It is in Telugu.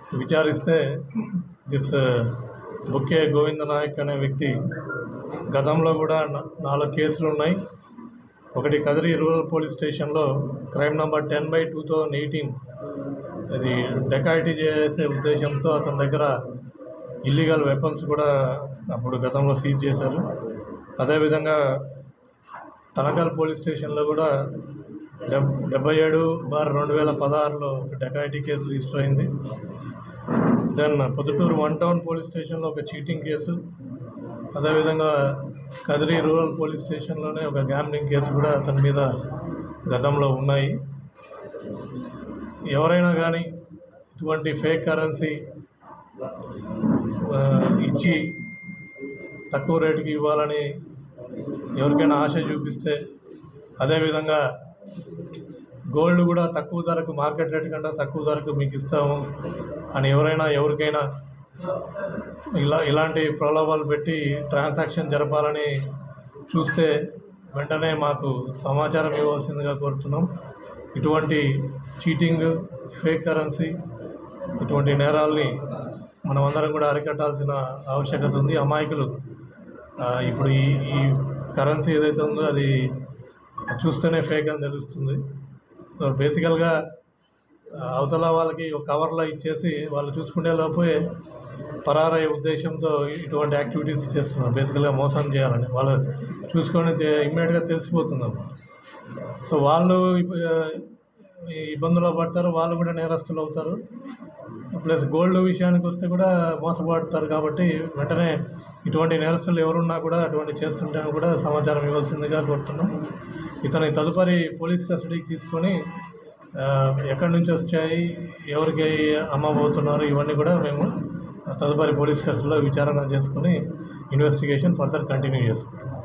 విచారిస్తే దిస్ బుక్కే గోవింద నాయక్ అనే వ్యక్తి గతంలో కూడా నా- నాలుగు కేసులు ఉన్నాయి ఒకటి కదిరి రూరల్ పోలీస్ స్టేషన్లో crime number ten by two thousand eighteen ఇది డెకాయిటీ చేసే ఉద్దేశంతో అతని దగ్గర ఇల్లీగల్ వెపన్స్ కూడా అప్పుడు గతంలో సీజ్ చేశారు అదేవిధంగా తలకల్ పోలీస్ స్టేషన్లో కూడా డెబ్ డెబ్బై ఏడు బార్ రెండు వేల పదహారులో ఒక డెకాయిటీ కేసు రిజిస్టర్ అయింది then Proddatur one town police స్టేషన్లో ఒక చీటింగ్ కేసు అదేవిధంగా కదిరి రూరల్ పోలీస్ స్టేషన్లోనే ఒక గ్యామ్లింగ్ కేసు కూడా అతని మీద గతంలో ఉన్నాయి ఎవరైనా కానీ ఇటువంటి ఫేక్ కరెన్సీ ఆ, ఇచ్చి తక్కువ రేటుకి ఇవ్వాలని ఎవరికైనా ఆశ చూపిస్తే అదేవిధంగా గోల్డ్ కూడా తక్కువ ధరకు మార్కెట్ రేట్ కంటే తక్కువ ధరకు మీకు ఇస్తాము అని ఎవరైనా ఎవరికైనా ఇలా ఇలాంటి ప్రలోభాలు పెట్టి ట్రాన్సాక్షన్ జరపాలని చూస్తే వెంటనే మాకు సమాచారం ఇవ్వాల్సిందిగా కోరుతున్నాం ఇటువంటి చీటింగ్ ఫేక్ కరెన్సీ ఇటువంటి నేరాల్ని మనమందరం కూడా అరికట్టాల్సిన ఆవశ్యకత ఉంది అమాయకులు ఆ, ఇప్పుడు ఈ ఈ కరెన్సీ ఏదైతే ఉందో అది చూస్తేనే ఫేక్ అని తెలుస్తుంది సో బేసికల్గా ఆ, అవతల వాళ్ళకి ఒక కవర్లో ఇచ్చేసి వాళ్ళు చూసుకునే లోపే పరారయ్యే ఉద్దేశంతో ఇటువంటి యాక్టివిటీస్ చేస్తున్నారు బేసికల్గా మోసం చేయాలని వాళ్ళు చూసుకొని ఇమ్మీడియట్గా తెలిసిపోతుంది అన్నమాట సో వాళ్ళు ఇబ్బ- ఈ ఇబ్బందులు పడతారు వాళ్ళు కూడా నేరస్తులు అవుతారు ప్లస్ గోల్డ్ విషయానికి వస్తే కూడా మోసపడతారు కాబట్టి వెంటనే ఇటువంటి నేరస్తులు ఎవరున్నా కూడా అటువంటి చేస్తుంటే కూడా సమాచారం ఇవ్వాల్సిందిగా కోరుతున్నాం ఇతని తదుపరి పోలీస్ కస్టడీకి తీసుకొని ఆ, ఎక్కడి నుంచి వచ్చాయి ఎవరికి అమ్మబోతున్నారు ఇవన్నీ కూడా మేము తదుపరి పోలీస్ కస్టడీలో విచారణ చేసుకొని ఇన్వెస్టిగేషన్ ఫర్దర్ కంటిన్యూ చేసుకుంటాం